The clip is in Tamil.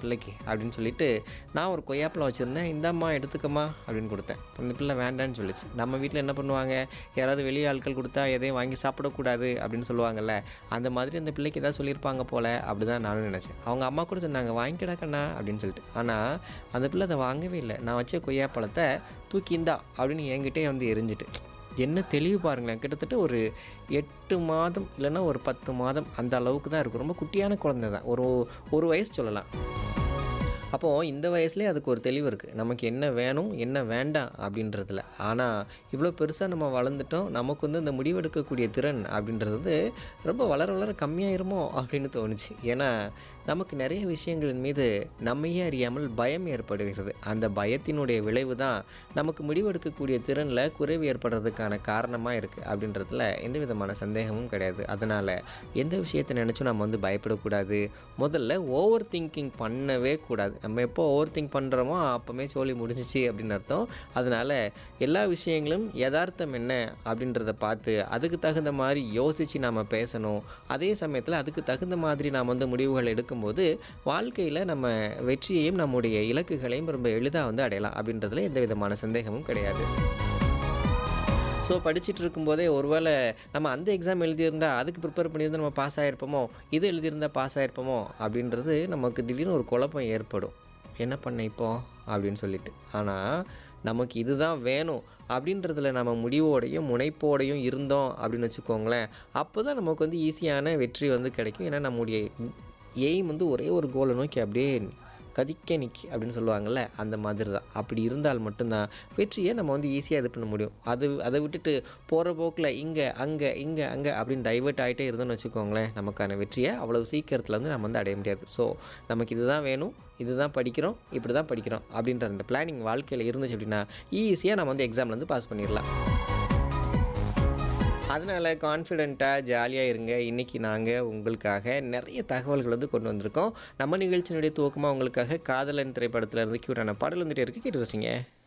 பிள்ளைக்கு அப்படின்னு சொல்லிட்டு நான் ஒரு கொய்யாப்பழம் வச்சுருந்தேன் இந்தாம்மா எடுத்துக்கம்மா அப்படின்னு கொடுத்தேன் அந்த பிள்ளை வேண்டான்னு சொல்லிச்சு நம்ம வீட்டில் என்ன பண்ணுவாங்க யாராவது வெளியே ஆட்கள் கொடுத்தா எதையும் வாங்கி சாப்பிடக்கூடாது அப்படின்னு சொல்லுவாங்கல்ல அந்த மாதிரி அந்த பிள்ளைக்கு ஏதாவது சொல்லியிருப்பாங்க போல அப்படி தான் நானும் நினச்சேன் அவங்க அம்மா கூட சொன்னாங்க வாங்கிக்கடா கண்ணா அப்படின்னு சொல்லிட்டு ஆனால் அந்த பிள்ளை அதை வாங்கவே இல்லை நான் வச்ச கொய்யாப்பழத்தை தூக்கி இந்தா அப்படின்னு என்கிட்டே வந்து எரிஞ்சிட்டு என்ன தெளிவு பாருங்களேன் கிட்டத்தட்ட ஒரு எட்டு மாதம் இல்லைன்னா ஒரு பத்து மாதம் அந்த அளவுக்கு தான் இருக்கும் ரொம்ப குட்டியான குழந்தை தான் ஒரு ஒரு வயசு சொல்லலாம் அப்போது இந்த வயசுலேயே அதுக்கு ஒரு தெளிவு இருக்குது நமக்கு என்ன வேணும் என்ன வேண்டாம் அப்படின்றதுல ஆனால் இவ்வளோ பெருசாக நம்ம வளர்ந்துட்டோம் நமக்கு வந்து இந்த முடிவெடுக்கக்கூடிய திறன் அப்படின்றது வந்து ரொம்ப வளர வளர கம்மியாயிருமோ அப்படின்னு தோணுச்சு ஏன்னா நமக்கு நிறைய விஷயங்களின் மீது நம்மையே அறியாமல் பயம் ஏற்படுகிறது அந்த பயத்தினுடைய விளைவு தான் நமக்கு முடிவெடுக்கக்கூடிய திறனில் குறைவு ஏற்படுறதுக்கான காரணமாக இருக்குது அப்படின்றதுல எந்த விதமான சந்தேகமும் கிடையாது அதனால் எந்த விஷயத்தை நினச்சும் நம்ம வந்து பயப்படக்கூடாது முதல்ல ஓவர் திங்கிங் பண்ணவே கூடாது நம்ம எப்போ ஓவர் திங்க் பண்ணுறோமோ அப்போமே சோழி முடிஞ்சிச்சு அப்படின்னு அர்த்தம் அதனால் எல்லா விஷயங்களும் யதார்த்தம் என்ன அப்படின்றத பார்த்து அதுக்கு தகுந்த மாதிரி யோசித்து நாம் பேசணும் அதே சமயத்தில் அதுக்கு தகுந்த மாதிரி நாம் வந்து முடிவுகள் எடுக்கும்போது வாழ்க்கையில் நம்ம வெற்றியையும் நம்முடைய இலக்குகளையும் ரொம்ப எளிதாக வந்து அடையலாம் அப்படின்றதுல எந்த விதமான சந்தேகமும் கிடையாது ஸோ படிச்சுட்டு இருக்கும்போதே ஒருவேளை நம்ம அந்த எக்ஸாம் எழுதியிருந்தா அதுக்கு ப்ரிப்பேர் பண்ணியிருந்தா நம்ம பாஸ் ஆகிருப்போமோ இது எழுதியிருந்தா பாஸ் ஆகிருப்போமோ அப்படின்றது நமக்கு திடீர்னு ஒரு குழப்பம் ஏற்படும் என்ன பண்ண இப்போ அப்படின்னு சொல்லிட்டு ஆனால் நமக்கு இதுதான் வேணும் அப்படின்றதுல நம்ம முடிவோடையும் முனைப்போடையும் இருந்தோம் அப்படின்னு வச்சுக்கோங்களேன் அப்போ தான் நமக்கு வந்து ஈஸியான வெற்றி வந்து கிடைக்கும் ஏன்னா நம்முடைய எய்ம் வந்து ஒரே ஒரு கோலை நோக்கி அப்படியே கதிக்க நிக்கி அப்படின்னு சொல்லுவாங்கள்ல அந்த மாதிரி தான் அப்படி இருந்தால் மட்டும்தான் வெற்றியை நம்ம வந்து ஈஸியாக இது பண்ண முடியும் அது அதை விட்டுட்டு போகிற போக்கில் இங்கே அங்கே இங்கே அங்கே அப்படின்னு டைவர்ட் ஆகிட்டே இருந்தோம்னு வச்சுக்கோங்களேன் நமக்கான வெற்றியை அவ்வளோ சீக்கிரத்தில் வந்து நம்ம வந்து அடைய முடியாது ஸோ நமக்கு இதுதான் வேணும் இதுதான் படிக்கிறோம் இப்படி தான் படிக்கிறோம் அப்படின்ற அந்த பிளானிங் வாழ்க்கையில் இருந்துச்சு அப்படின்னா ஈஸியாக நம்ம வந்து எக்ஸாமில் வந்து பாஸ் பண்ணிடலாம் அதனால் கான்ஃபிடெண்ட்டாக ஜாலியாக இருங்க இன்றைக்கி நாங்கள் உங்களுக்காக நிறைய தகவல்கள் வந்து கொண்டு வந்திருக்கோம் நம்ம நிகழ்ச்சியினுடைய துவக்கமாக உங்களுக்காக காதலன் திரைப்படத்தில் இருந்து க்யூட்டான பாடல் வந்துட்டே இருக்கு கேட்டு ரசிங்க